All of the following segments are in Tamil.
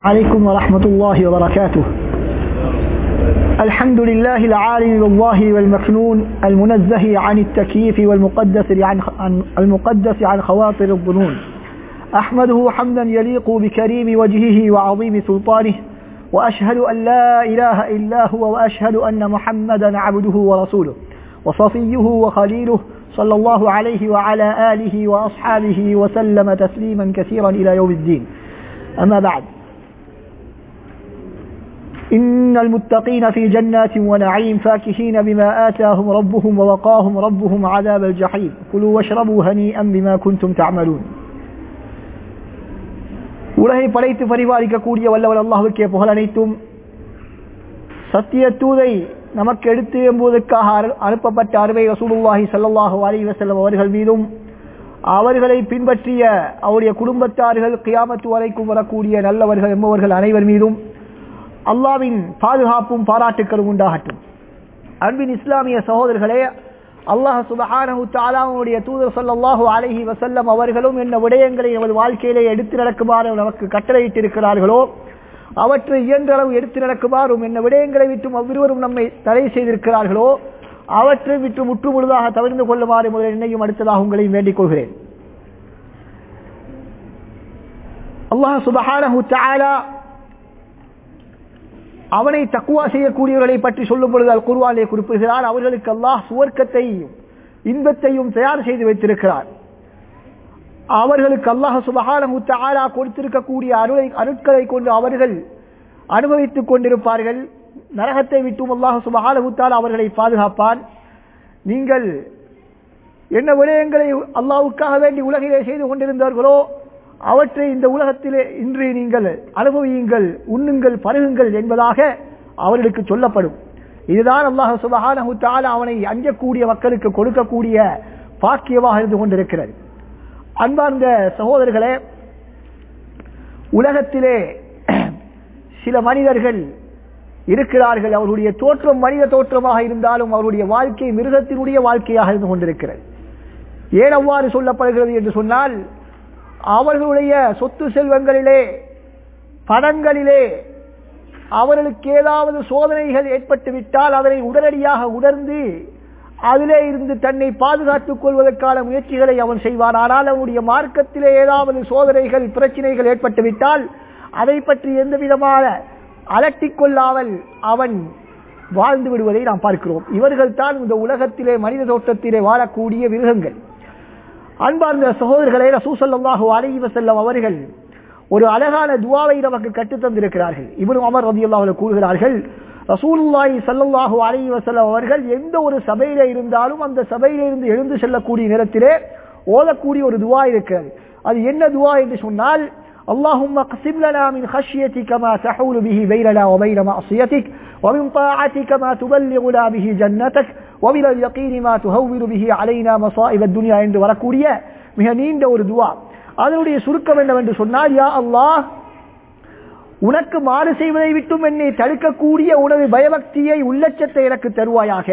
عليكم ورحمة الله وبركاته الحمد لله العالم والظاهر والمكنون المنزه عن التكييف والمقدس عن عن- المقدس عن خواطر الظنون أحمده حمدا يليق بكريم وجهه وعظيم سلطانه وأشهد أن لا إله إلا هو وأشهد أن محمدا عبده ورسوله وصفيه وخليله صلى الله عليه وعلى آله وأصحابه وسلم تسليما كثيرا إلى يوم الدين أما بعد إن المتقين في جنات ونعيم فاكهين بما آتاهم ربهم ووقاهم ربهم عذاب الجحيم كلوا واشربوا هنيئا بما كنتم تعملون உலகை படைத்து பரிபாலிக்கக்கூடிய வல்லவல் அல்லாஹுக்கே புகழ் அனைத்தும் சத்திய தூதை நமக்கு எடுத்து என்பதற்காக அரு- அனுப்பப்பட்ட அருமை ரசூலுல்லாஹி ஸல்லல்லாஹு அலைஹி வஸல்லம் அவர்கள் மீதும் அவர்களை பின்பற்றிய அவருடைய குடும்பத்தார்கள் கியாமத்து வரைக்கும் வரக்கூடிய நல்லவர்கள் என்பவர்கள் அனைவர் மீதும் அல்லாவின் பாதுகாப்பும் பாராட்டுக்களும் உண்டாகட்டும் அன்பின் இஸ்லாமிய சகோதரர்களே அல்லாஹ் சுபஹானஹு தஆலாவுடைய தூதர் ஸல்லல்லாஹு அலைஹி வஸல்லம் அவர்களும் என்ன விடயங்களை நமது வாழ்க்கையிலே எடுத்து நடக்குமாறு நமக்கு கட்டளையிட்டிருக்கிறார்களோ அவற்றை இயன்றளவு எடுத்து நடக்குமாறும் என்ன விடயங்களை விட்டும் அவ்விருவரும் நம்மை தடை செய்திருக்கிறார்களோ அவற்றை விட்டு முற்று முழுதாக தவிர்த்து கொள்ளுமாறு முதல் என்னையும் அடுத்ததாக உங்களையும் வேண்டிக் கொள்கிறேன் அல்லாஹ் சுபஹானஹு தஆலா அவனை தக்குவா செய்யக்கூடியவர்களை பற்றி சொல்லும் பொழுது அல் குர்வானிலே குறிப்பிடுகிறார் அவர்களுக்கு அல்லாஹ் சுவர்க்கத்தையும் இன்பத்தையும் தயார் செய்து வைத்திருக்கிறார் அவர்களுக்கு அல்லாஹ் சுபஹானஹு தஆலா கொடுத்திருக்கக்கூடிய அருளை அருட்களை கொண்டு அவர்கள் அனுபவித்துக் கொண்டிருப்பார்கள் நரகத்தை விட்டும் அல்லாஹ் சுபஹானஹு தஆலா அவர்களை பாதுகாப்பான் நீங்கள் என்ன விடயங்களை அல்லாஹ்வுக்காக வேண்டி உலகிலே செய்து கொண்டிருந்தார்களோ அவற்றை இந்த உலகத்திலே இன்று நீங்கள் அனுபவியுங்கள் உண்ணுங்கள் பருகுங்கள் என்பதாக அவர்களுக்கு சொல்லப்படும் இதுதான் அல்லாஹ் சுபஹானஹு தஆலா அவனை அஞ்சக்கூடிய மக்களுக்கு கொடுக்கக்கூடிய பாக்கியமாக இருந்து கொண்டிருக்கிறது அன்பார்ந்த சகோதரர்களே உலகத்திலே சில மனிதர்கள் இருக்கிறார்கள் அவருடைய தோற்றம் மனித தோற்றமாக இருந்தாலும் அவருடைய வாழ்க்கை மிருகத்தினுடைய வாழ்க்கையாக இருந்து கொண்டிருக்கிறது ஏன் அவ்வாறு சொல்லப்படுகிறது என்று சொன்னால் அவர்களுடைய சொத்து செல்வங்களிலே பணங்களிலே அவர்களுக்கு ஏதாவது சோதனைகள் ஏற்பட்டு விட்டால் அதனை உடனடியாக உணர்ந்து அதிலே இருந்து தன்னை பாதுகாத்துக் கொள்வதற்கான முயற்சிகளை அவன் செய்வான் ஆனால் அவனுடைய மார்க்கத்திலே ஏதாவது சோதனைகள் பிரச்சனைகள் ஏற்பட்டு விட்டால் அதை பற்றி எந்த விதமான அலட்டிக் கொள்ளாமல் அவன் வாழ்ந்து விடுவதை நாம் பார்க்கிறோம் இவர்கள் தான் இந்த உலகத்திலே மனித தோட்டத்திலே வாழக்கூடிய மிருகங்கள் அன்பார்ந்த சகோதரர்களே ரசூசல்லாஹு அலைஹி வஸல்லம் அவர்கள் ஒரு அழகான துவாவை நமக்கு கற்றுத் தந்திருக்கிறார்கள் இவரும் அமர் ரதியுல்லாஹு கூறுகிறார்கள் ரசூலுல்லாஹி ஸல்லல்லாஹு அலைஹி வஸல்லம் அவர்கள் எந்த ஒரு சபையிலே இருந்தாலும் அந்த சபையிலே இருந்து எழுந்து செல்லக்கூடிய நேரத்திலே ஓதக்கூடிய ஒரு துவா இருக்கிறது அது என்ன துவா என்று சொன்னால் اللهم اقسم لنا من خشيتك ما تحول به بيننا وبين معصيتك ومن طاعتك ما تبلغنا به جنتك ومن اليقين ما تهون به علينا مصائب الدنيا என்று வரக்கூடிய மிக நீண்ட ஒரு துவா அதனுடைய சுருக்கம் என்னவென்று சொன்னால் யா அல்லாஹ் உனக்கு மாறு செய்வதை விட்டும் என்னை தடுக்கக்கூடிய உனது பயபக்தியை உள்ளச்சத்தை எனக்கு தருவாயாக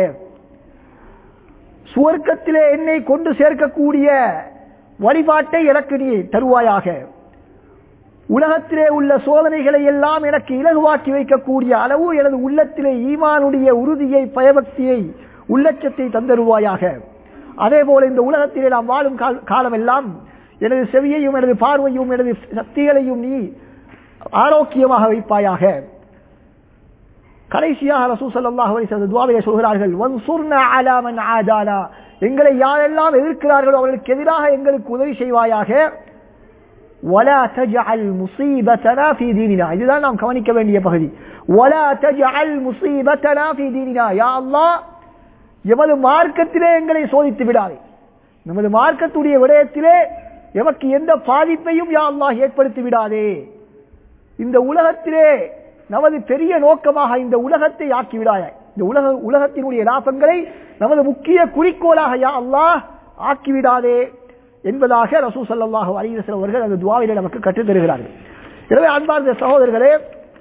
சுவர்க்கத்திலே என்னை கொண்டு சேர்க்கக்கூடிய வழிபாட்டை எனக்கு நீ தருவாயாக உலகத்திலே உள்ள சோதனைகளை எல்லாம் எனக்கு இலகுவாக்கி வைக்கக்கூடிய அளவு எனது உள்ளத்திலே ஈமானுடைய உறுதியை பயபக்தியை உள்ளச்சத்தை தந்தருவாயாக அதே போல இந்த உலகத்திலே நாம் வாழும் கால- காலமெல்லாம் எனது செவியையும் எனது பார்வையும் எனது சக்திகளையும் நீ ஆரோக்கியமாக வைப்பாயாக கடைசியாக ரசூல் ஸல்லல்லாஹு அலைஹி வஸல்லம் துஆவிலே சொல்கிறார்கள் வன்சுர்னா அலா மன் ஆதானா எங்களை யாரெல்லாம் எதிர்க்கிறார்களோ அவர்களுக்கு எதிராக எங்களுக்கு உதவி செய்வாயாக ولا تجعل مصيبتنا في ديننا இதுதான் நாம் கவனிக்க வேண்டிய பகுதி ولا تجعل مصيبتنا في ديننا يا الله எமது மார்க்கத்திலே எங்களை சோதித்து விடாதே நமது மார்க்கத்துடைய விடயத்திலே எமக்கு எந்த பாதிப்பையும் யா அல்லாஹ் ஏற்படுத்தி விடாதே இந்த உலகத்திலே நமது பெரிய நோக்கமாக இந்த உலகத்தை ஆக்கி விடாய இந்த உலக உலகத்தினுடைய லாபங்களை நமது முக்கிய குறிக்கோளாக யா அல்லாஹ் ஆக்கிவிடாதே என்பதாக ரசூ சல்லாஹூ அலிவசம் அவர்கள் அந்த துவாவிலே நமக்கு கற்றுத் தருகிறார்கள் எனவே அன்பார்ந்த சகோதரர்களே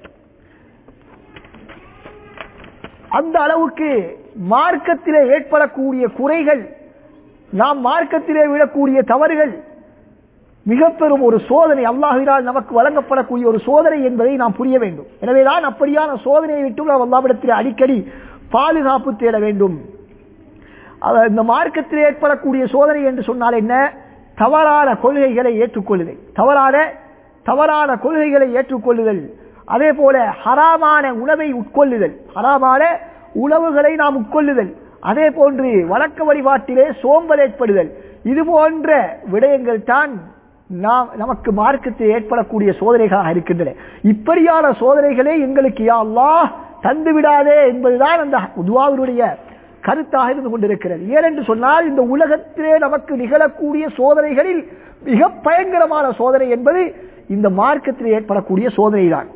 அந்த அளவுக்கு மார்க்கத்திலே ஏற்படக்கூடிய குறைகள் நாம் மார்க்கத்திலே விடக்கூடிய தவறுகள் மிக பெரும் ஒரு சோதனை அல்லாஹினால் நமக்கு வழங்கப்படக்கூடிய ஒரு சோதனை என்பதை நாம் புரிய வேண்டும் எனவேதான் அப்படியான சோதனையை விட்டு நாம் அல்லாவிடத்தில் அடிக்கடி பாதுகாப்பு தேட வேண்டும் அவர் இந்த மார்க்கத்தில் ஏற்படக்கூடிய சோதனை என்று சொன்னால் என்ன தவறான கொள்கைகளை ஏற்றுக்கொள்ளுதல் தவறான தவறான கொள்கைகளை ஏற்றுக்கொள்ளுதல் அதே போல ஹராமான உணவை உட்கொள்ளுதல் ஹராமான உணவுகளை நாம் உட்கொள்ளுதல் அதே போன்று வழக்க வழிபாட்டிலே சோம்பல் ஏற்படுதல் இது போன்ற விடயங்கள் தான் நாம் நமக்கு மார்க்கத்தில் ஏற்படக்கூடிய சோதனைகளாக இருக்கின்றன இப்படியான சோதனைகளே எங்களுக்கு யா அல்லாஹ் தந்து விடாதே என்பதுதான் அந்த துவாவினுடைய கருத்தாக இருந்து கொண்டிருக்கிறது ஏனென்று சொன்னால் இந்த உலகத்திலே நமக்கு நிகழக்கூடிய சோதனைகளில் மிக பயங்கரமான சோதனை என்பது இந்த மார்க்கத்தில் ஏற்படக்கூடிய சோதனை தான்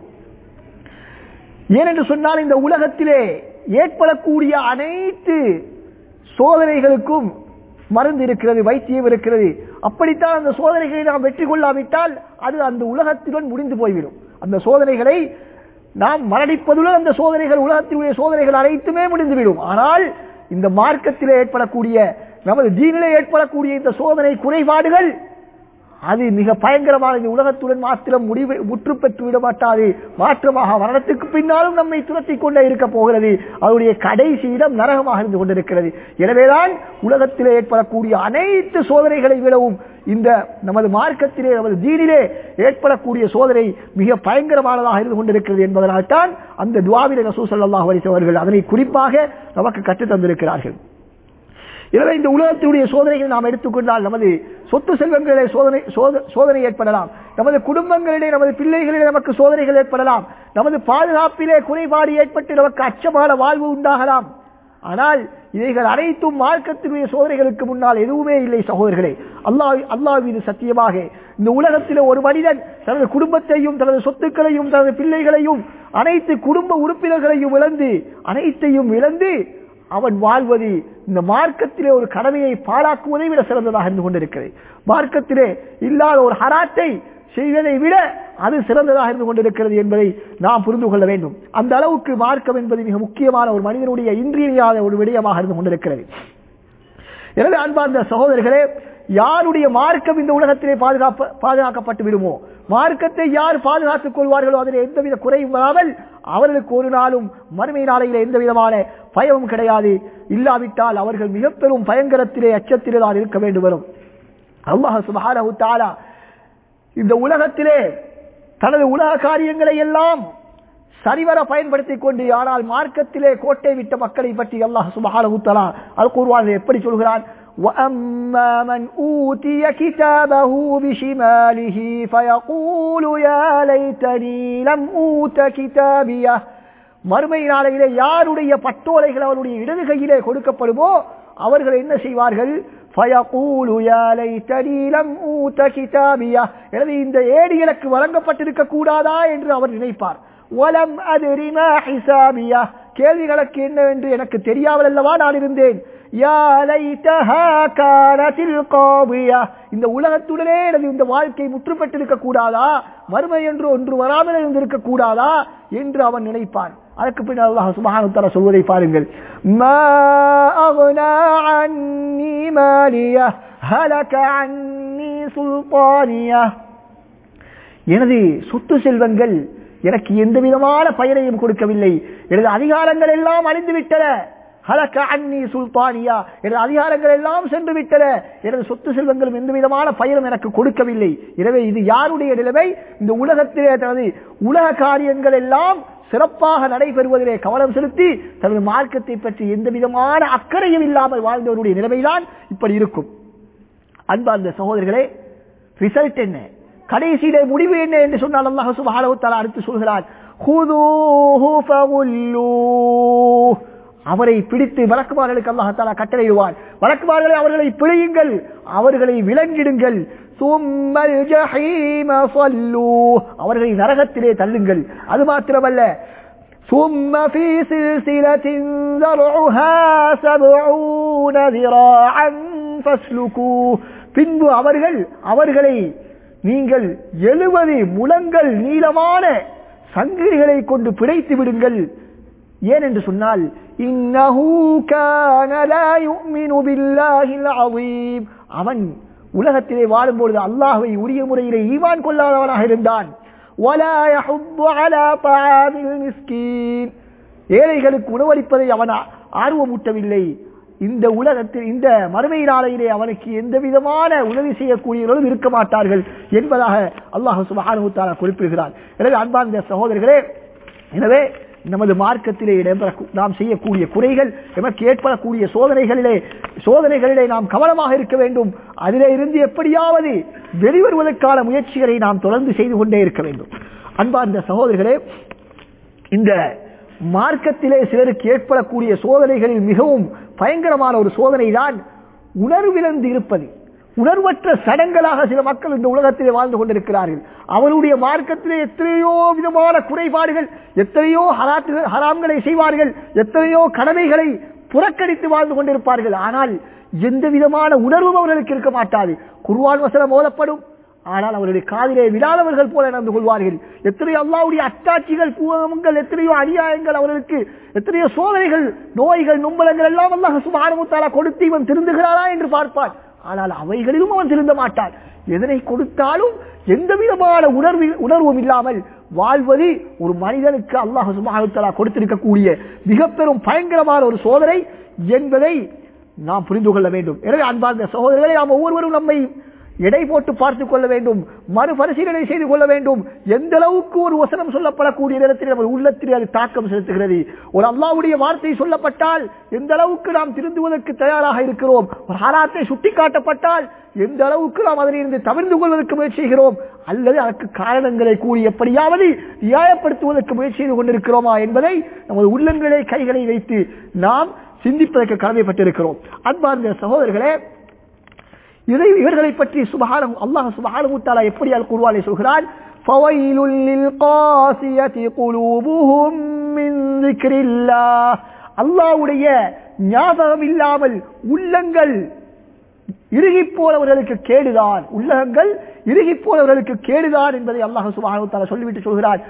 ஏனென்று சொன்னால் இந்த உலகத்திலே ஏற்படக்கூடிய அனைத்து சோதனைகளுக்கும் மருந்து இருக்கிறது வைத்தியம் இருக்கிறது அப்படித்தான் அந்த சோதனைகளை நாம் வெற்றி கொள்ளாவிட்டால் அது அந்த உலகத்துடன் முடிந்து போய்விடும் அந்த சோதனைகளை நாம் மரணிப்பதுடன் அந்த சோதனைகள் உலகத்தினுடைய சோதனைகள் அனைத்துமே முடிந்துவிடும் ஆனால் இந்த மார்க்கத்திலே ஏற்படக்கூடிய நமது தீனிலே ஏற்படக்கூடிய இந்த சோதனை குறைபாடுகள் அது மிக பயங்கரமான இந்த உலகத்துடன் மாத்திரம் முடிவு முற்று பெற்று விட மாட்டாது மாற்றமாக மரணத்துக்கு பின்னாலும் நம்மை துரத்தி கொண்டே இருக்க போகிறது அதனுடைய கடைசி இடம் நரகமாக இருந்து கொண்டிருக்கிறது எனவேதான் உலகத்திலே ஏற்படக்கூடிய அனைத்து சோதனைகளை விடவும் இந்த நமது மார்க்கத்திலே நமது தீனிலே ஏற்படக்கூடிய சோதனை மிக பயங்கரமானதாக இருந்து கொண்டிருக்கிறது என்பதனால் தான் அந்த துவாவில ரசூ சல்லாஹ் அவர்கள் அதனை குறிப்பாக நமக்கு கற்றுத் தந்திருக்கிறார்கள் எனவே இந்த உலகத்தினுடைய சோதனைகளை நாம் எடுத்துக்கொண்டால் நமது சொத்து செல்வங்களிலே சோதனை சோதனை ஏற்படலாம் நமது குடும்பங்களிலே நமது பிள்ளைகளிலே நமக்கு சோதனைகள் ஏற்படலாம் நமது பாதுகாப்பிலே குறைபாடு ஏற்பட்டு நமக்கு அச்சமான வாழ்வு உண்டாகலாம் ஆனால் இவைகள் அனைத்தும் மார்க்கத்தினுடைய சோதனைகளுக்கு முன்னால் எதுவுமே இல்லை சகோதரர்களே அல்லாஹ் அல்லாஹ் மீது சத்தியமாக இந்த உலகத்தில் ஒரு மனிதன் தனது குடும்பத்தையும் தனது சொத்துக்களையும் தனது பிள்ளைகளையும் அனைத்து குடும்ப உறுப்பினர்களையும் இழந்து அனைத்தையும் இழந்து அவன் வாழ்வது இந்த மார்க்கத்திலே ஒரு கடமையை பாழாக்குவதை விட சிறந்ததாக இருந்து கொண்டிருக்கிறது மார்க்கத்திலே இல்லாத ஒரு ஹராத்தை செய்வதை விட அது சிறந்ததாக இருந்து கொண்டிருக்கிறது என்பதை நாம் புரிந்து கொள்ள வேண்டும் அந்த அளவுக்கு மார்க்கம் என்பது மிக முக்கியமான ஒரு மனிதனுடைய இன்றியமையாத ஒரு விடயமாக இருந்து கொண்டிருக்கிறது எனவே அன்பார்ந்த சகோதரர்களே யாருடைய மார்க்கம் இந்த உலகத்திலே பாதுகாப்பு பாதுகாக்கப்பட்டு விடுமோ மார்க்கத்தை யார் பாதுகாத்துக் கொள்வார்களோ அதில் எந்தவித குறையும் வராமல் அவர்களுக்கு ஒரு நாளும் மறுமை நாளையில எந்த விதமான பயமும் கிடையாது இல்லாவிட்டால் அவர்கள் மிக பெரும் பயங்கரத்திலே அச்சத்திலே தான் இருக்க வேண்டும் வரும் அல்லாஹ் சுபஹானஹு தஆலா இந்த உலகத்திலே தனது உலக காரியங்களை எல்லாம் சரிவர பயன்படுத்திக் கொண்டு ஆனால் மார்க்கத்திலே கோட்டை விட்ட மக்களை பற்றி அல்லாஹ் சுபஹானஹு தஆலா அல் குர்ஆனில் எப்படி சொல்கிறான் وأما من أوتي كتابه بشماله فيقول يا ليتني لم أوت كتابيه மறுமை நாளையிலே யாருடைய பட்டோலைகள் அவருடைய இடது கையிலே கொடுக்கப்படுமோ அவர்கள் என்ன செய்வார்கள் எனவே இந்த ஏடு எனக்கு வழங்கப்பட்டிருக்க கூடாதா என்று அவர் நினைப்பார் வலம் அதிரிமா ஹிசாபியா கேள்விகளுக்கு என்னவென்று எனக்கு தெரியாமல் அல்லவா நான் இருந்தேன் இந்த உலகத்துடனே எனது இந்த வாழ்க்கை முற்றுப்பட்டிருக்க கூடாதா மறுமை என்று ஒன்று வராமல் இருந்திருக்க கூடாதா என்று அவன் நினைப்பான் அதற்கு பின்னர் அல்லாஹ் சுபஹானஹு தஆலா சொல்வதை பாருங்கள் மா அக்னா அன்னி மாலியா ஹலக அன்னி சுல்தானியா எனது சொத்து செல்வங்கள் எனக்கு எந்த விதமான பயனையும் கொடுக்கவில்லை எனது அதிகாரங்கள் எல்லாம் அழிந்து விட்டன ஹலக்க அன்னி சுல்தானியா எனது அதிகாரங்கள் எல்லாம் சென்று விட்டன எனது சொத்து செல்வங்களும் எந்த விதமான பயனும் எனக்கு கொடுக்கவில்லை எனவே இது யாருடைய நிலைமை இந்த உலகத்திலே தனது உலக காரியங்கள் எல்லாம் சிறப்பாக நடைபெறுவதிலே கவனம் செலுத்தி தனது மார்க்கத்தை பற்றி எந்த விதமான அக்கறையும் இல்லாமல் வாழ்ந்தவருடைய நிலைமைதான் இப்படி இருக்கும் அன்பார்ந்த சகோதரர்களே ரிசல்ட் என்ன கடைசியிலே முடிவு என்ன என்று சொன்னால் அல்லாஹ் சுப்ஹானஹு தஆலா அடுத்து சொல்கிறார் ஹுதூஹு ஃபகுல்லூஹ் அவரை பிடித்து வழக்குமார்களுக்கு அல்லாஹாலா கட்டளையிடுவார் வழக்குமார்களை அவர்களை பிழையுங்கள் அவர்களை விலங்கிடுங்கள் அவர்களை நரகத்திலே தள்ளுங்கள் அது மாத்திரமல்ல ثم في سلسلة ذرعها سبعون ذراعا فاسلكوه பின்பு அவர்கள் அவர்களை நீங்கள் எழுபது முழங்கள் நீளமான சங்கிலிகளை கொண்டு பிழைத்து விடுங்கள் ஏன் என்று சொன்னால் அவன் உலகத்திலே வாழும்பொழுது அல்லாஹ்வை உரிய முறையிலே ஈமான் கொள்ளாதவனாக இருந்தான் وَلَا يَحُضُّ عَلَى طَعَامِ الْمِسْكِينِ ஏழைகளுக்கு உணவளிப்பதை அவன் ஆ- ஆர்வமூட்டவில்லை இந்த உலகத்தில் இந்த மறுமை நாளையிலே அவனுக்கு எந்த விதமான உதவி செய்யக்கூடியவர்களும் இருக்க மாட்டார்கள் என்பதாக அல்லாஹ் சுபஹானஹு வ தஆலா குறிப்பிடுகிறார் எனவே அன்பார்ந்த சகோதரர்களே எனவே நமது மார்க்கத்திலே இடம்பெற நாம் செய்யக்கூடிய குறைகள் எமக்கு ஏற்படக்கூடிய சோதனைகளிலே சோதனைகளிலே நாம் கவனமாக இருக்க வேண்டும் அதிலே இருந்து எப்படியாவது வெளிவருவதற்கான முயற்சிகளை நாம் தொடர்ந்து செய்து கொண்டே இருக்க வேண்டும் அன்பார்ந்த சகோதரர்களே இந்த மார்க்கத்திலே சிலருக்கு ஏற்படக்கூடிய சோதனைகளில் மிகவும் பயங்கரமான ஒரு சோதனை தான் உணர்விழந்து இருப்பது உணர்வற்ற சடங்களாக சில மக்கள் இந்த உலகத்திலே வாழ்ந்து கொண்டிருக்கிறார்கள் அவருடைய மார்க்கத்திலே எத்தனையோ விதமான குறைபாடுகள் எத்தனையோ ஹராத்துகள் ஹராம்களை செய்வார்கள் எத்தனையோ கடமைகளை புறக்கணித்து வாழ்ந்து கொண்டிருப்பார்கள் ஆனால் எந்த விதமான உணர்வும் அவர்களுக்கு இருக்க மாட்டாது குர்வான் வசனம் ஓதப்படும் ஆனால் அவருடைய காதிலே விழாதவர்கள் போல நடந்து கொள்வார்கள் எத்தனையோ அல்லாவுடைய அட்டாட்சிகள் பூவங்கள் எத்தனையோ அநியாயங்கள் அவர்களுக்கு எத்தனையோ சோதனைகள் நோய்கள் நும்பலங்கள் எல்லாம் அல்லாஹ் சுபானுத்தாலா கொடுத்து இவன் திருந்துகிறாரா என்று பார்ப்பான் ஆனால் அவைகளிலும் அவன் திருந்த மாட்டான் எதனை கொடுத்தாலும் எந்த விதமான உணர்வு உணர்வும் இல்லாமல் வாழ்வது ஒரு மனிதனுக்கு அல்லாஹ் சுபானுத்தாலா கொடுத்திருக்கக்கூடிய மிக பெரும் பயங்கரமான ஒரு சோதனை என்பதை நாம் புரிந்து கொள்ள வேண்டும் எனவே அன்பார்ந்த சகோதரர்களை நாம் ஒவ்வொருவரும் நம்மை எடை போட்டு பார்த்துக் கொள்ள வேண்டும் மறுபரிசீலனை செய்து கொள்ள வேண்டும் எந்த அளவுக்கு ஒரு வசனம் சொல்லப்படக்கூடிய நேரத்தில் நம்ம உள்ளத்தில் அது தாக்கம் செலுத்துகிறது ஒரு அல்லாவுடைய வார்த்தை சொல்லப்பட்டால் எந்த அளவுக்கு நாம் திருந்துவதற்கு தயாராக இருக்கிறோம் ஒரு ஹராத்தை சுட்டிக்காட்டப்பட்டால் எந்த அளவுக்கு நாம் அதனிருந்து தவிர்த்து கொள்வதற்கு முயற்சி செய்கிறோம் அல்லது அதற்கு காரணங்களை கூறி எப்படியாவது நியாயப்படுத்துவதற்கு முயற்சி செய்து கொண்டிருக்கிறோமா என்பதை நமது உள்ளங்களை கைகளை வைத்து நாம் சிந்திப்பதற்கு கடமைப்பட்டிருக்கிறோம் அன்பார்ந்த சகோதரர்களே இதை இவர்களை பற்றி சுபஹானம் அல்லாஹ் சுபஹானஹு தஆலா எப்படி அல் குர்ஆனில் சொல்கிறான் فَوَيْلٌ لِلْقَاسِيَةِ قُلُوبُهُم مِّن ذِكْرِ اللَّهِ அல்லாஹ்வுடைய ஞாபகம் இல்லாமல் உள்ளங்கள் இறுகி போனவர்களுக்கு கேடுதான் உள்ளகங்கள் இறுகி போனவர்களுக்கு கேடுதான் என்பதை அல்லாஹ் சுப்ஹானஹு வ தஆலா சொல்லிவிட்டு சொல்கிறார்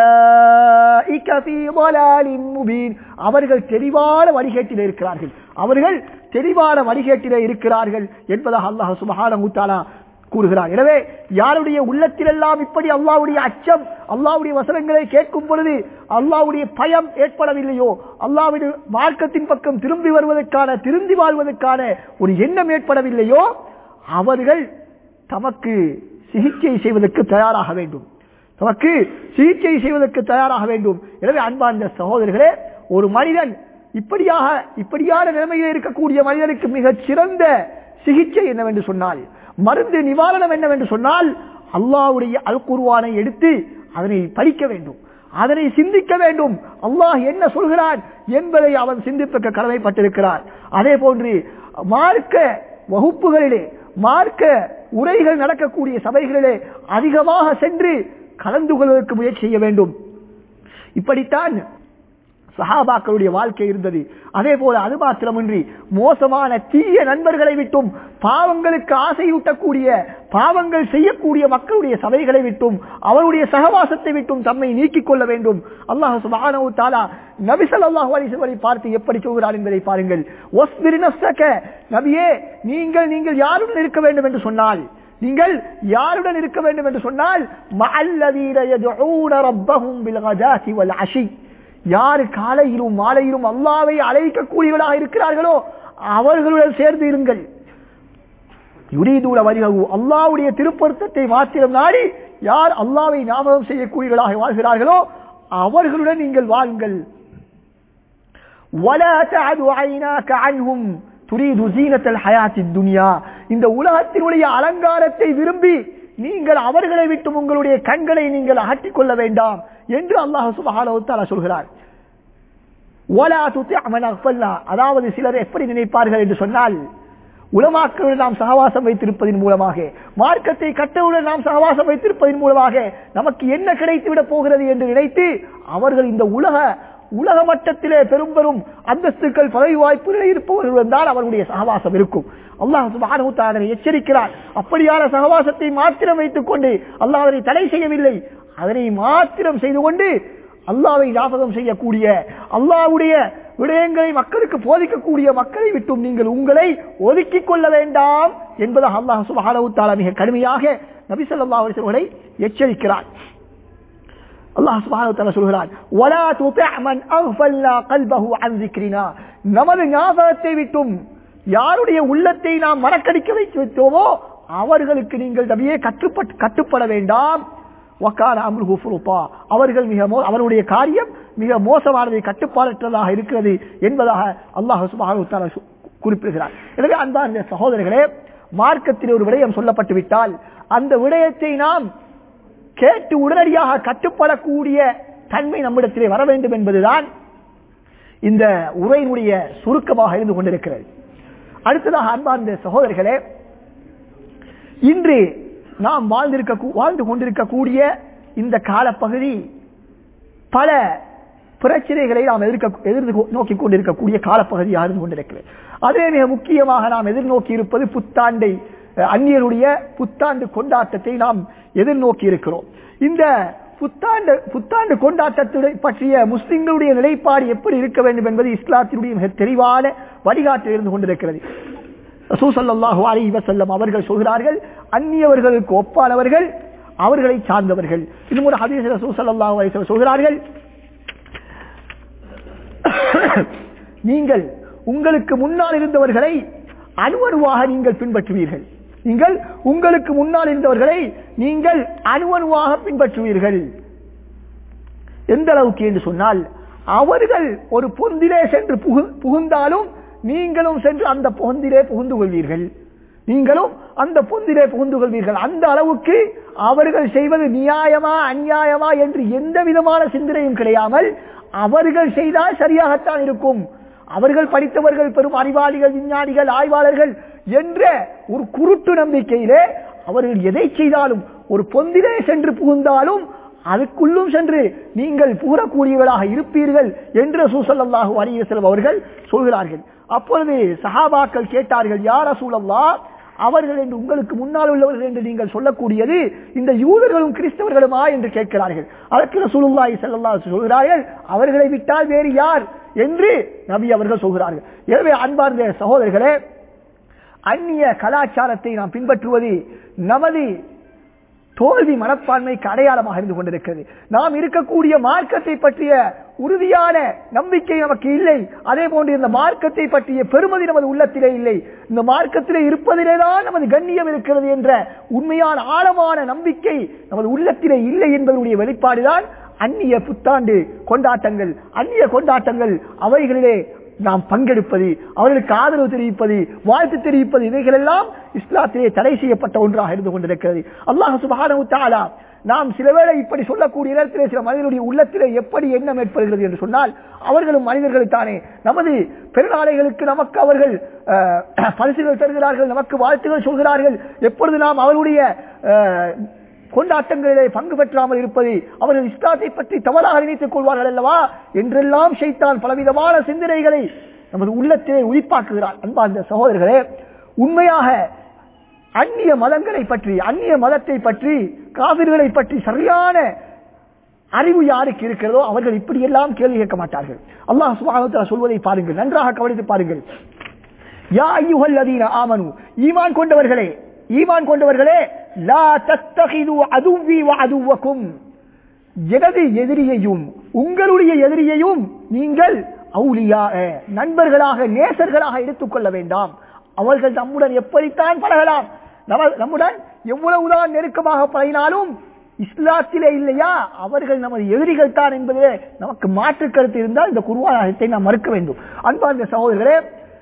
உலாயிக ஃபீ ضلالٍ முபீன் அவர்கள் தெளிவான வழிகேட்டிலே இருக்கிறார்கள் அவர்கள் தெளிவான வழிகேட்டிலே இருக்கிறார்கள் என்பதாக அல்லாஹ் சுப்ஹானஹு வ தஆலா கூறுகிறார் எனவே யாருடைய உள்ளத்திலெல்லாம் இப்படி அல்லாவுடைய அச்சம் அல்லாவுடைய வசனங்களை கேட்கும் பொழுது அல்லாவுடைய பயம் ஏற்படவில்லையோ அல்லாவுடைய மார்க்கத்தின் பக்கம் திரும்பி வருவதற்கான திரும்பி வாழ்வதற்கான ஒரு எண்ணம் ஏற்படவில்லையோ அவர்கள் தமக்கு சிகிச்சை செய்வதற்கு தயாராக வேண்டும் தமக்கு சிகிச்சை செய்வதற்கு தயாராக வேண்டும் எனவே அன்பார்ந்த சகோதரர்களே ஒரு மனிதன் இப்படியாக இப்படியான நிலைமையில் இருக்கக்கூடிய மனிதனுக்கு மிகச் சிறந்த சிகிச்சை என்னவென்று சொன்னால் மருந்து நிவாரணம் என்னவென்று சொன்னால் அல்லாவுடைய அல் குர்வானை எடுத்து அதனை படிக்க வேண்டும் அதனை சிந்திக்க வேண்டும் அல்லாஹ் என்ன சொல்கிறான் என்பதை அவன் சிந்திப்பதற்கு கடமைப்பட்டிருக்கிறார் அதே போன்று மார்க்க வகுப்புகளிலே மார்க்க உரைகள் நடக்கக்கூடிய சபைகளிலே அதிகமாக சென்று கலந்து கொள்வதற்கு முயற்சி செய்ய வேண்டும் இப்படித்தான் சஹாபாக்களுடைய வாழ்க்கை இருந்தது அதே போல அது மாத்திரமின்றி மோசமான தீய நண்பர்களை விட்டும் பாவங்களுக்கு ஆசையூட்டக்கூடிய பாவங்கள் செய்யக்கூடிய மக்களுடைய சபைகளை விட்டும் அவருடைய சகவாசத்தை விட்டும் தம்மை நீக்கிக் கொள்ள வேண்டும் அல்லாஹ் சுபானு தாலா நபிசல் அல்லாஹ் அலிசவரை பார்த்து எப்படி சொல்கிறார் என்பதை பாருங்கள் ஒஸ்பிர் நஃப்ஸக, நபியே நீங்கள் நீங்கள் யாருடன் இருக்க வேண்டும் என்று சொன்னால் நீங்கள் யாருடன் இருக்க வேண்டும் என்று சொன்னால் மஅல்லதீன யதுஊன ரப்பஹும் பில் கதாசி வல் அஷி யாரு காலையிலும் மாலையிலும் அல்லாவை அழைக்கக்கூடியவர்களாக இருக்கிறார்களோ அவர்களுடன் சேர்ந்து இருங்கள் யுரீதூல வரிகவு அல்லாவுடைய திருப்பொருத்தத்தை மாத்திரம் நாடி யார் அல்லாவை ஞாபகம் செய்யக்கூடியவர்களாக வாழ்கிறார்களோ அவர்களுடன் நீங்கள் வாழுங்கள் وَلَا تَعْدُ عَيْنَاكَ عَنْهُمْ تُرِيدُ زِينَةَ الْحَيَاةِ الدُّنْيَا இந்த உலகத்தினுடைய அலங்காரத்தை விரும்பி நீங்கள் அவர்களை விட்டு உங்களுடைய கண்களை நீங்கள் அகற்றிக் கொள்ள வேண்டாம் என்று அல்லாஹ் சுபஹானஹு வ தஆலா சொல்கிறார் وَلَا تُطِعْ مَنْ أَغْفَلْنَا அதாவது சிலர் எப்படி நினைப்பார்கள் என்று சொன்னால் உலமாக்களுடன் நாம் சகவாசம் வைத்திருப்பதன் மூலமாக மார்க்கத்தை கட்டவுடன் நாம் சகவாசம் வைத்திருப்பதன் மூலமாக நமக்கு என்ன கிடைத்து விட போகிறது என்று நினைத்து அவர்கள் இந்த உலக உலக மட்டத்திலே பெரும் பெரும் அந்தஸ்துக்கள் பதவி வாய்ப்புகளை இருப்பவர்கள் தான் அவர்களுடைய சகவாசம் இருக்கும் அல்லாஹ் சுப்ஹானஹு தஆலா அதனை எச்சரிக்கிறார் அப்படியான சகவாசத்தை மாத்திரம் வைத்துக் கொண்டு அல்லாஹ் அதனை தடை செய்யவில்லை அதனை மாத்திரம் செய்து கொண்டு அல்லாவை ஞாபகம் செய்யக்கூடிய அல்லாவுடைய விடயங்களை மக்களுக்கு போதிக்கக்கூடிய மக்களை விட்டும் நீங்கள் உங்களை ஒதுக்கிக் கொள்ள வேண்டாம் என்பதாக அல்லாஹ் சுபஹானஹு தஆலா மிக கடுமையாக நபி ஸல்லல்லாஹு அலைஹி வஸல்லம் அவர்களை எச்சரிக்கிறார் அல்லாஹ் சுப்ஹானஹு வ தஆலா சொல்கிறான் வலா துதி' மன் அஃபல்னா கல்பஹு அன் ذிக்ரினா நமது ஞாபகத்தை விட்டும் யாருடைய உள்ளத்தை நாம் மறக்கடிக்க வைத்து விட்டோமோ அவர்களுக்கு நீங்கள் நபியே கட்டுப்பட்டு கட்டுப்பட வேண்டாம் வக்கான அம்ருஹு ஃபுருதா அவர்கள் மிக மோ அவருடைய காரியம் மிக மோசமானது கட்டுப்பாடற்றதாக இருக்கிறது என்பதாக அல்லாஹ் சுப்ஹானஹு வ தஆலா சு- குறிப்பிடுகிறார் எனவே அன்பார்ந்த சகோதரர்களே மார்க்கத்தில் ஒரு விடயம் சொல்லப்பட்டு விட்டால் அந்த விடயத்தை நாம் கேட்டு உடனடியாக கட்டுப்படக்கூடிய தன்மை நம்மிடத்திலே வர வேண்டும் என்பதுதான் இந்த உரையினுடைய சுருக்கமாக இருந்து கொண்டிருக்கிறது அடுத்ததாக அன்பார்ந்த சகோதரர்களே இன்று நாம் வாழ்ந்திருக்க வாழ்ந்து கொண்டிருக்கக்கூடிய இந்த காலப்பகுதி பல பிரச்சனைகளை நாம் எதிர்க்க எதிர்த்து நோக்கி கொண்டிருக்கக்கூடிய காலப்பகுதியாக இருந்து கொண்டிருக்கிறது அதே மிக முக்கியமாக நாம் எதிர்நோக்கி இருப்பது புத்தாண்டை அஹ், அந்நியருடைய புத்தாண்டு கொண்டாட்டத்தை நாம் எதிர்நோக்கி இருக்கிறோம் இந்த புத்தாண்டு புத்தாண்டு கொண்டாட்டத்தை பற்றிய முஸ்லிம்களுடைய நிலைப்பாடு எப்படி இருக்க வேண்டும் என்பது இஸ்லாத்தினுடைய மிக தெளிவான வழிகாட்டில் இருந்து கொண்டிருக்கிறது ரசூசல்லாஹு அலைஹி வஸல்லம் அவர்கள் சொல்கிறார்கள் அந்நியவர்களுக்கு ஒப்பானவர்கள் அவர்களை சார்ந்தவர்கள் இன்னும் ஒரு ஹதீஸ் ரசூசல்லாஹு அலைஹி வஸல்லம் சொல்கிறார்கள் நீங்கள் உங்களுக்கு முன்னால் இருந்தவர்களை அணுவணுவாக நீங்கள் பின்பற்றுவீர்கள் நீங்கள் உங்களுக்கு முன்னால் இருந்தவர்களை நீங்கள் அணுவணுவாக பின்பற்றுவீர்கள் எந்த அளவுக்கு என்று சொன்னால் அவர்கள் ஒரு பொந்திலே சென்று புகு- புகுந்தாலும் நீங்களும் சென்று அந்த பொந்திலே புகுந்து கொள்வீர்கள் நீங்களும் அந்த பொந்திலே புகுந்து கொள்வீர்கள் அந்த அளவுக்கு அவர்கள் செய்வது நியாயமா அநியாயமா என்று எந்த விதமான சிந்தனையும் கிடையாமல் அவர்கள் செய்தால் சரியாகத்தான் இருக்கும் அவர்கள் படித்தவர்கள் பெரும் அறிவாளிகள் விஞ்ஞானிகள் ஆய்வாளர்கள் என்ற ஒரு குருட்டு நம்பிக்கையிலே அவர்கள் எதை செய்தாலும் ஒரு பொந்திலே சென்று புகுந்தாலும் அதுக்குள்ளும் சென்று நீங்கள் புகழக்கூடியவர்களாக இருப்பீர்கள் என்று சூசல்லாஹு அலிவசலம் அவர்கள் சொல்கிறார்கள் அப்பொழுது சஹாபாக்கள் கேட்டார்கள் யார் சூழல்லா அவர்கள் என்று உங்களுக்கு முன்னால் உள்ளவர்கள் என்று நீங்கள் சொல்லக்கூடியது இந்த யூதர்களும் கிறிஸ்தவர்களுமா என்று கேட்கிறார்கள் அதற்கு ரசூலுல்லாஹி ஸல்லல்லாஹு அலைஹி வஸல்லம் சொல்கிறார்கள் அவர்களை விட்டால் வேறு யார் என்று நபி அவர்கள் சொல்கிறார்கள் எனவே அன்பார்ந்த சகோதரர்களே அந்நிய கலாச்சாரத்தை நாம் பின்பற்றுவது நமது தோல்வி மனப்பான்மைக்கு அடையாளமாக இருந்து கொண்டிருக்கிறது நாம் இருக்கக்கூடிய மார்க்கத்தை பற்றிய உறுதியான நம்பிக்கை நமக்கு இல்லை அதே போன்று இந்த மார்க்கத்தை பற்றிய பெருமதி நமது உள்ளத்திலே இல்லை இந்த மார்க்கத்திலே இருப்பதிலேதான் நமது கண்ணியம் இருக்கிறது என்ற உண்மையான ஆழமான நம்பிக்கை நமது உள்ளத்திலே இல்லை என்பதனுடைய வெளிப்பாடுதான் அந்நிய புத்தாண்டு கொண்டாட்டங்கள் அந்நிய கொண்டாட்டங்கள் அவைகளிலே நாம் பங்கெடுப்பது அவர்களுக்கு ஆதரவு தெரிவிப்பது வாழ்த்து தெரிவிப்பது இவைகள் எல்லாம் இஸ்லாத்திலே தடை செய்யப்பட்ட ஒன்றாக இருந்து கொண்டிருக்கிறது அல்லாஹ் சுபஹானஹு தஆலா நாம் சில வேளை இப்படி சொல்லக்கூடிய நேரத்திலே சில மனிதனுடைய உள்ளத்திலே எப்படி எண்ணம் ஏற்படுகிறது என்று சொன்னால் அவர்களும் மனிதர்கள் தானே நமது பெருநாளைகளுக்கு நமக்கு அவர்கள் அஹ், பரிசுகள் தருகிறார்கள் நமக்கு வாழ்த்துகள் சொல்கிறார்கள் எப்பொழுது நாம் அவருடைய அஹ், கொண்டாட்டங்களிலே பங்கு பெற்றாமல் இருப்பது அவர்கள் இஸ்லாத்தை பற்றி தவறாக நினைத்துக் கொள்வார்கள் அல்லவா என்றெல்லாம் ஷைத்தான் பலவிதமான சிந்தனைகளை நமது உள்ளத்திலே உயிர்ப்பாக்குகிறார் அன்பார்ந்த சகோதரர்களே உண்மையாக அந்நிய மதங்களை பற்றி அந்நிய மதத்தை பற்றி காவிர்களை பற்றி சரியான அறிவு யாருக்கு இருக்கிறதோ அவர்கள் இப்படி எல்லாம் கேள்வி கேட்க மாட்டார்கள் அல்லாஹ் சுப்ஹானஹு வ தஆலா சொல்வதை பாருங்கள் நன்றாக கவனித்து பாருங்கள் யா ஐயுஹல்லதீன ஆமனு ஈமான் கொண்டவர்களே ஈமான் கொண்டவர்களே லா தத்தகிது அதுவி வ அதுவக்கும் எனது எதிரியையும் உங்களுடைய எதிரியையும் நீங்கள் அவுலியா நண்பர்களாக நேசர்களாக எடுத்துக்கொள்ள வேண்டாம் அவர்கள் நம்முடன் எப்படித்தான் பழகலாம் நம்ம- நம்முடன் எவ்வளவுதான் நெருக்கமாக பழகினாலும் இஸ்லாத்திலே இல்லையா அவர்கள் நமது எதிரிகள் தான் என்பதிலே நமக்கு மாற்று கருத்து இருந்தால் இந்த குருவானத்தை நாம் மறுக்க வேண்டும் அன்பார்ந்த சகோதரர்களே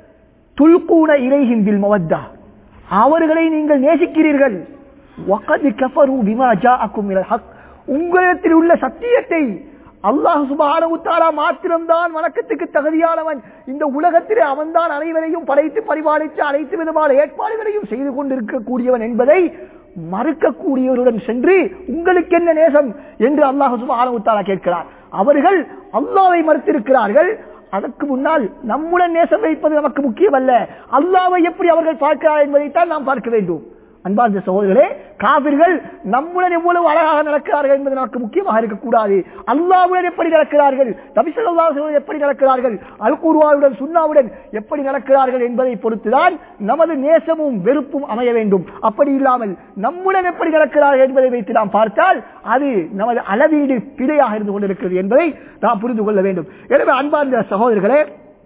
துல்கூன இறைஹிம் பில் மவத்தா அவர்களை நீங்கள் நேசிக்கிறீர்கள் வகத் கஃபரு பிமா ஜாஅக்கும் மினல் ஹக் உங்களிடத்தில் உள்ள சத்தியத்தை அல்லாஹ் சுப்ஹானஹு வ தஆலா மாத்திரம்தான் வணக்கத்துக்கு தகுதியானவன் இந்த உலகத்திலே அவன்தான் அனைவரையும் படைத்து பரிபாலித்து அனைத்து விதமான ஏற்பாடுகளையும் செய்து கொண்டிருக்கக்கூடியவன் என்பதை மறுக்கக்கூடியவருடன் சென்று உங்களுக்கு என்ன நேசம் என்று அல்லாஹ் சுப்ஹானஹு வ தஆலா கேட்கிறார் அவர்கள் அல்லாஹ்வை மறுத்திருக்கிறார்கள் அதற்கு முன்னால் நம்முடன் நேசம் வைப்பது நமக்கு முக்கியமல்ல அல்லாவை எப்படி அவர்கள் பார்க்கிறார் என்பதைத்தான் நாம் பார்க்க வேண்டும் அன்பார்ந்த சகோதரர்களே காவிர்கள் நம்முடன் எவ்வளவு அழகாக நடக்கிறார்கள் என்பது நமக்கு முக்கியமாக இருக்கக்கூடாது அல்லாவுடன் எப்படி நடக்கிறார்கள் நபிசல்லாவுடன் எப்படி நடக்கிறார்கள் அல் குருவாவுடன் சுண்ணாவுடன் எப்படி நடக்கிறார்கள் என்பதை பொறுத்துதான் நமது நேசமும் வெறுப்பும் அமைய வேண்டும் அப்படி இல்லாமல் நம்முடன் எப்படி நடக்கிறார்கள் என்பதை வைத்து நாம் பார்த்தால் அது நமது அளவீடு பிழையாக இருந்து கொண்டிருக்கிறது என்பதை நாம் புரிந்து கொள்ள வேண்டும் எனவே அன்பார்ந்த சகோதரர்களே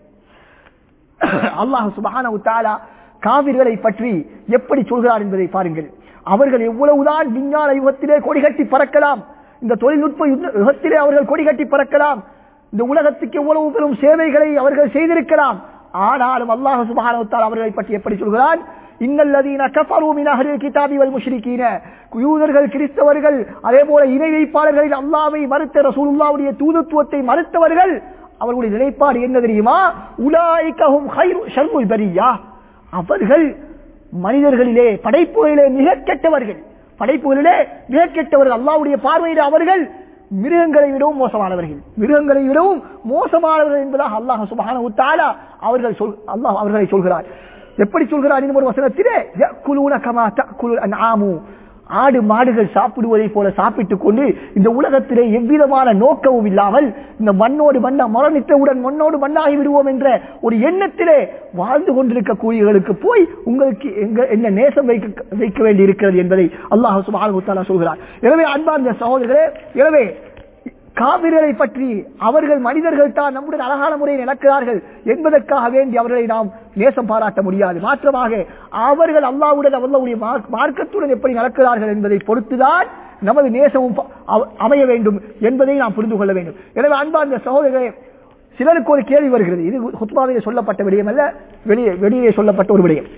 அல்லாஹ் சுபஹானஹு தஆலா காவிர்களை பற்றி எப்படி சொல்கிறார் என்பதை பாருங்கள் அவர்கள் எவ்வளவுதான் விஞ்ஞான யுகத்திலே கொடிகட்டி பறக்கலாம் இந்த தொழில்நுட்ப யுத்த- யுகத்திலே அவர்கள் கொடிகட்டி பறக்கலாம் இந்த உலகத்துக்கு எவ்வளவு பெரும் சேவைகளை அவர்கள் செய்திருக்கலாம் ஆனாலும் அல்லாஹ் சுபஹானஹு தஆலா அவர்களை பற்றி எப்படி சொல்கிறான் இன்னல்லதீன கஃபரு மின் அஹ்லில் கிதாபி வல் முஷ்ரிகீன யூதர்கள் கிறிஸ்தவர்கள் அதே போல இணை வைப்பாளர்களில் அல்லாஹ்வை மறுத்த ரசூலுல்லாஹ்வுடைய தூதுத்துவத்தை மறுத்தவர்கள் அவர்களுடைய நிலைப்பாடு என்ன தெரியுமா உலாய்கஹும் ஹைரு ஷர்முல் பரியா அவர்கள் மனிதர்களிலே படைப்புகளிலே மிக கெட்டவர்கள் படைப்புகளிலே மிக கெட்டவர்கள் அல்லாஹ்வுடைய பார்வையில் அவர்கள் மிருகங்களை விடவும் மோசமானவர்கள் மிருகங்களை விடவும் மோசமானவர்கள் என்பதாக அல்லாஹ் சுபஹானஹு தஆலா அவர்கள் சொல் அல்லாஹ் அவர்களை சொல்கிறார் எப்படி சொல்கிறார் இன்னும் ஒரு வசனத்திலே யக்குலூன கமா தஅக்குலுல் அன்ஆமு ஆடு மாடுகள் சாப்பிடுவதை போல சாப்பிட்டுக் கொண்டு இந்த உலகத்திலே எவ்விதமான நோக்கமும் இல்லாமல் இந்த மண்ணோடு மண்ணா மரணித்தவுடன் மண்ணோடு மண்ணாகி விடுவோம் என்ற ஒரு எண்ணத்திலே வாழ்ந்து கொண்டிருக்க கூலிகளுக்கு போய் உங்களுக்கு எங்க என்ன நேசம் வைக்க வைக்க வேண்டி இருக்கிறது என்பதை அல்லாஹ் சுப்ஹானஹு வ தஆலா சொல்கிறார் எனவே அன்பார்ந்த சகோதரர்களே எனவே காவிரிகளை பற்றி அவர்கள் மனிதர்கள் தான் நம்முடைய அழகான முறையில் நடக்கிறார்கள் என்பதற்காக வேண்டி அவர்களை நாம் நேசம் பாராட்ட முடியாது மாற்றமாக அவர்கள் அல்லாவுடன் அல்லாவுடைய மார்க்- மார்க்கத்துடன் எப்படி நடக்கிறார்கள் என்பதை பொறுத்துதான் நமது நேசமும் ப- அவ- அமைய வேண்டும் என்பதை நாம் புரிந்து கொள்ள வேண்டும் எனவே அன்பார்ந்த சகோதரர்களே சிலருக்கு ஒரு கேள்வி வருகிறது இது ஹுத்பாவிலே சொல்லப்பட்ட விடயம் அல்ல வெளியே வெளியே சொல்லப்பட்ட ஒரு விடயம்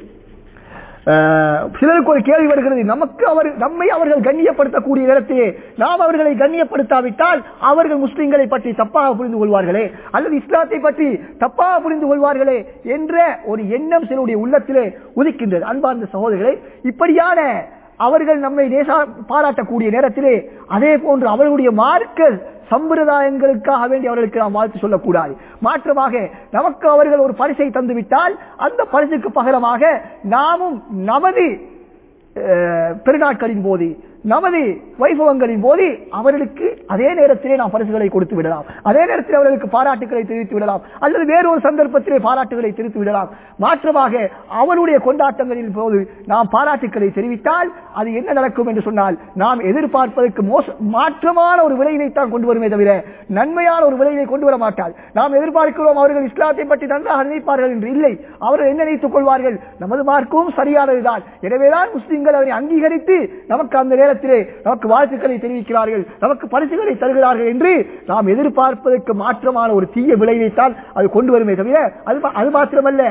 அஹ், சிலருக்கு ஒரு கேள்வி வருகிறது நமக்கு அவர் நம்மை அவர்கள் கண்ணியப்படுத்தக்கூடிய நேரத்திலே நாம் அவர்களை கண்ணியப்படுத்தாவிட்டால் அவர்கள் முஸ்லிம்களை பற்றி தப்பாக புரிந்து கொள்வார்களே அல்லது இஸ்லாத்தை பற்றி தப்பாக புரிந்து கொள்வார்களே என்ற ஒரு எண்ணம் சிலருடைய உள்ளத்திலே உதிக்கின்றது அன்பார்ந்த சகோதரர்களே இப்படியான அவர்கள் நம்மை நேசா பாராட்டக்கூடிய நேரத்திலே அதே போன்று அவர்களுடைய மார்க்க சம்பிரதாயங்களுக்காக வேண்டி அவர்களுக்கு நாம் வாழ்த்து சொல்லக்கூடாது மாற்றமாக நமக்கு அவர்கள் ஒரு பரிசை தந்துவிட்டால் அந்த பரிசுக்கு பகரமாக நாமும் நமது அஹ், பெருநாட்களின் போது நமது வைபவங்களின் போது அவர்களுக்கு அதே நேரத்திலே நாம் பரிசுகளை கொடுத்து விடலாம் அதே நேரத்தில் அவர்களுக்கு பாராட்டுகளை தெரிவித்து விடலாம் அல்லது வேறொரு சந்தர்ப்பத்திலே பாராட்டுகளை தெரிவித்து விடலாம் மாற்றமாக அவருடைய கொண்டாட்டங்களின் போது நாம் பாராட்டுக்களை தெரிவித்தால் அது என்ன நடக்கும் என்று சொன்னால் நாம் எதிர்பார்ப்பதற்கு மோச மாற்றமான ஒரு விளைவை தான் கொண்டு வருமே தவிர நன்மையான ஒரு விளைவை கொண்டு வர மாட்டால் நாம் எதிர்பார்க்கிறோம் அவர்கள் இஸ்லாத்தை பற்றி நன்றாக நினைப்பார்கள் என்று இல்லை அவர்கள் என்ன நினைத்துக் கொள்வார்கள் நமது மார்க்கவும் சரியானதுதான் எனவேதான் முஸ்லிம்கள் அதனை அங்கீகரித்து நமக்கு அந்த நேரத்திலே நமக்கு வாழ்த்துக்களை தெரிவிக்கிறார்கள் நமக்கு பரிசுகளை தருகிறார்கள் என்று நாம் எதிர்பார்ப்பதற்கு மாற்றமான ஒரு தீய விளைவைத்தான் அது கொண்டு வருமே தவிர அது மா- அது மாத்திரமல்ல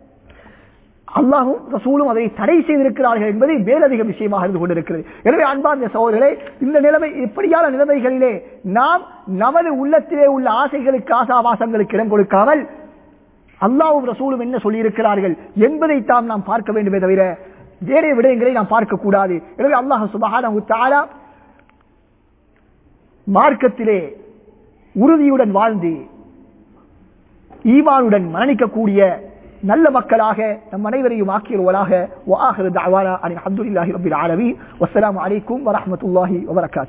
அல்லாஹும் ரசூலும் அதை தடை செய்திருக்கிறார்கள் என்பது மேலதிக விஷயமாக இருந்து கொண்டிருக்கிறது எனவே அன்பார்ந்த சகோதரர்களே இந்த நிலைமை இப்படியான நிலைமைகளிலே நாம் நமது உள்ளத்திலே உள்ள ஆசைகளுக்கு ஆசாபாசங்களுக்கு இடம் கொடுக்காமல் அல்லாஹ்வும் ரசூலும் என்ன சொல்லியிருக்கிறார்கள் என்பதை தாம் நாம் பார்க்க வேண்டுமே தவிர வேறே விடயங்களை நாம் பார்க்க கூடாது எனவே அல்லாஹ் சுபஹானஹு தஆலா மார்க்கத்திலே உறுதியுடன் வாழ்ந்து ஈமானுடன் மரணிக்கக்கூடிய நல்ல மக்களாக நம் அனைவரையும் ஆக்கியவர்களாக وآخر دعوانا أن الحمد لله رب العالمين والسلام عليكم ورحمة الله وبركاته